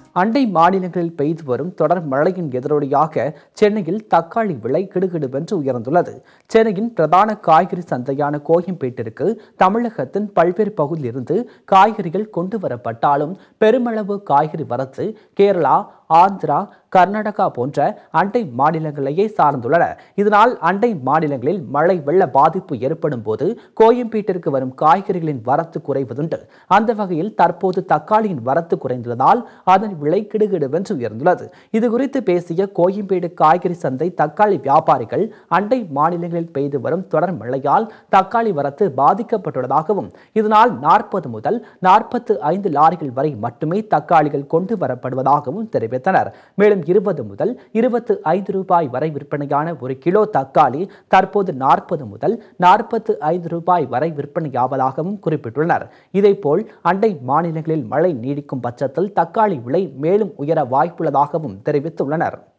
அண்டை மாநிலங்களில் பெய்து வரும் தொடர் மழையின் எதிரொலியாக சென்னையில் தக்காளி விலை கிடுகிடுவென்று உயர்ந்துள்ளது சென்னையின் பிரதான காய்கறி சந்தையான கோயம்பேட்டிற்கு தமிழகத்தின் பல்வேறு பகுதியிலிருந்து காய்கறிகள் கொண்டு வரப்பட்டாலும் பெருமளவு காய்கறி வரத்து கேரளா ஆந்திரா கர்நாடகா போன்ற அண்டை மாநிலங்களையே சார்ந்துள்ளன இதனால் அண்டை மாநிலங்களில் மழை வெள்ள பாதிப்பு ஏற்படும் போது கோயம்பேட்டிற்கு வரும் காய்கறிகளின் வரத்து குறைவதுண்டு அந்த வகையில் தற்போது தக்காளியின் வரத்து குறைந்துள்ளதால் அதன் விலை கிடுகிடுவென்று உயர்ந்துள்ளது இது குறித்து பேசிய கோயம்பேடு காய்கறி சந்தை தக்காளி வியாபாரிகள் அண்டை மாநிலங்களில் பெய்து வரும் தொடர் மழையால் தக்காளி வரத்து பாதிக்கப்பட்டுள்ளதாகவும் இதனால் நாற்பது முதல் நாற்பத்து ஐந்து லாரிகள் வரை மட்டுமே தக்காளிகள் கொண்டு வரப்படுவதாகவும் தெரிவித்தனர் மேலும் இருபது முதல் இருபத்து ஐந்து ரூபாய் வரை விற்பனையான ஒரு கிலோ தக்காளி தற்போது நாற்பது முதல் நாற்பத்து ஐந்து ரூபாய் வரை விற்பனையாவதாகவும் குறிப்பிட்டுள்ளனர் இதேபோல் அண்டை மாநிலங்களில் மழை நீடிக்கும் பட்சத்தில் தக்காளி விலை மேலும் உயர வாய்ப்புள்ளதாகவும் தெரிவித்துள்ளனர்